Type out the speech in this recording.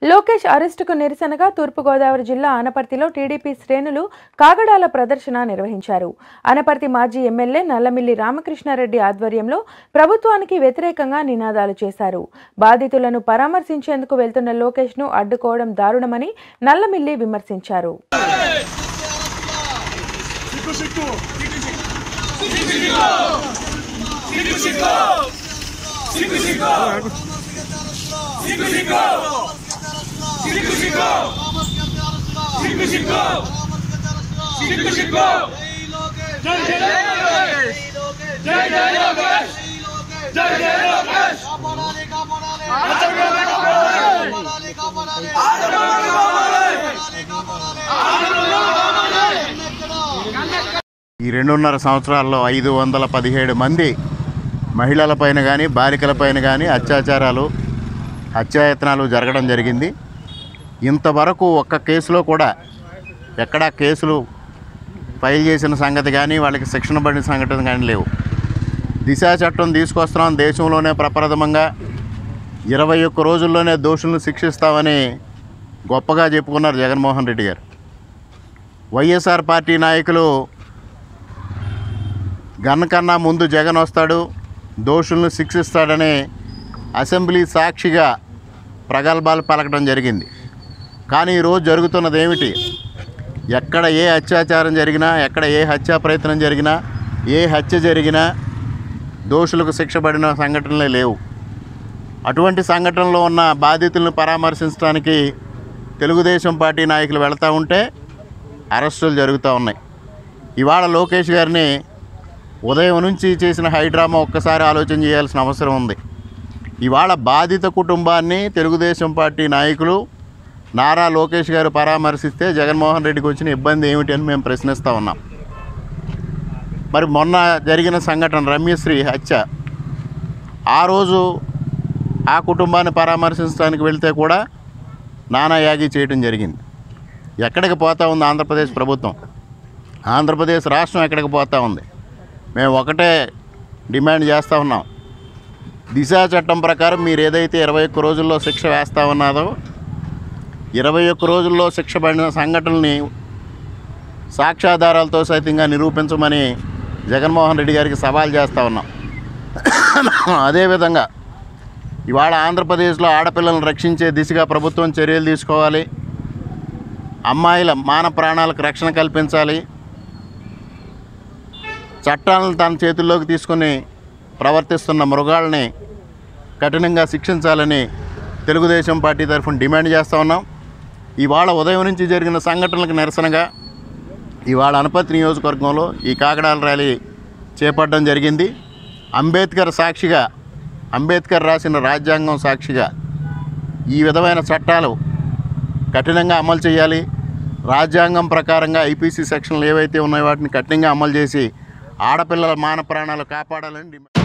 లోకేష్ అరెస్టుకు నిరసనగా తూర్పుగోదావరి జిల్లా ఆనపర్తిలో టీడీపీ శ్రేణులు కాగడాల ప్రదర్శన నిర్వహించారు ఆనపర్తి మాజీ ఎమ్మెల్యే నల్లమిల్లి రామకృష్ణారెడ్డి ఆధ్వర్యంలో ప్రభుత్వానికి వ్యతిరేకంగా నినాదాలు చేశారు బాధితులను పరామర్శించేందుకు వెళ్తున్న లోకేష్ ను అడ్డుకోవడం దారుణమని నల్లమిల్లి విమర్శించారు ఈ రెండున్నర సంవత్సరాల్లో ఐదు వందల పదిహేడు మంది మహిళలపైన కానీ బాలికలపైన కానీ అత్యాచారాలు హత్యాయత్నాలు జరగడం జరిగింది ఇంతవరకు ఒక్క కేసులో కూడా ఎక్కడా కేసులు ఫైల్ చేసిన సంగతి కానీ వాళ్ళకి శిక్షణ పడిన సంఘటన కానీ లేవు దిశా చట్టం తీసుకొస్తున్నాం దేశంలోనే ప్రప్రథమంగా ఇరవై ఒక్క రోజుల్లోనే దోషులను శిక్షిస్తామని గొప్పగా చెప్పుకున్నారు జగన్మోహన్ రెడ్డి గారు వైఎస్ఆర్ పార్టీ నాయకులు గన్ కన్నా ముందు జగన్ వస్తాడు దోషులను శిక్షిస్తాడని అసెంబ్లీ సాక్షిగా ప్రగల్భాలు పలకడం జరిగింది కానీ ఈరోజు జరుగుతున్నది ఏమిటి ఎక్కడ ఏ అత్యాచారం జరిగినా ఎక్కడ ఏ హత్యా ప్రయత్నం జరిగినా ఏ హత్య జరిగినా దోషులకు శిక్ష పడిన సంఘటనలే లేవు అటువంటి సంఘటనలో ఉన్న బాధితులను పరామర్శించడానికి తెలుగుదేశం పార్టీ నాయకులు వెళ్తూ ఉంటే అరెస్టులు జరుగుతూ ఉన్నాయి ఇవాళ లోకేష్ గారిని ఉదయం నుంచి చేసిన హైడ్రామా ఒక్కసారి ఆలోచన చేయాల్సిన అవసరం ఉంది ఇవాళ బాధిత కుటుంబాన్ని తెలుగుదేశం పార్టీ నాయకులు నారా లోకేష్ గారు పరామర్శిస్తే జగన్మోహన్ రెడ్డికి వచ్చిన ఇబ్బంది ఏమిటి అని మేము ప్రశ్నిస్తూ ఉన్నాం మరి మొన్న జరిగిన సంఘటన రమ్యశ్రీ హత్య ఆ రోజు ఆ కుటుంబాన్ని పరామర్శించడానికి వెళ్తే కూడా నానా యాగి చేయడం జరిగింది ఎక్కడికి పోతా ఉంది ఆంధ్రప్రదేశ్ ప్రభుత్వం ఆంధ్రప్రదేశ్ రాష్ట్రం ఎక్కడికి పోతా ఉంది మేము ఒకటే డిమాండ్ చేస్తూ ఉన్నాం దిశా చట్టం ప్రకారం మీరు ఏదైతే ఇరవై ఒక్క రోజుల్లో శిక్ష వేస్తా ఉన్నారో ఇరవై ఒక్క రోజుల్లో శిక్ష పడిన సంఘటనల్ని సాక్ష్యాధారాలతో సైతంగా నిరూపించమని జగన్మోహన్ రెడ్డి గారికి సవాల్ చేస్తూ ఉన్నాం అదేవిధంగా ఇవాళ ఆంధ్రప్రదేశ్లో ఆడపిల్లలను రక్షించే దిశగా ప్రభుత్వం చర్యలు తీసుకోవాలి అమ్మాయిల మాన ప్రాణాలకు రక్షణ కల్పించాలి చట్టాలను తన చేతుల్లోకి తీసుకుని ప్రవర్తిస్తున్న మృగాల్ని కఠినంగా శిక్షించాలని తెలుగుదేశం పార్టీ తరఫున డిమాండ్ చేస్తూ ఉన్నాం ఇవాళ ఉదయం నుంచి జరిగిన సంఘటనలకు నిరసనగా ఇవాళ అనపతి నియోజకవర్గంలో ఈ కాకడాల ర్యాలీ చేపట్టడం జరిగింది అంబేద్కర్ సాక్షిగా అంబేద్కర్ రాసిన రాజ్యాంగం సాక్షిగా ఈ విధమైన చట్టాలు కఠినంగా అమలు చేయాలి రాజ్యాంగం ప్రకారంగా ఐపీసీ సెక్షన్లు ఏవైతే ఉన్నాయో వాటిని కఠినంగా అమలు చేసి ఆడపిల్లల మాన ప్రాణాలు కాపాడాలని డిమాండ్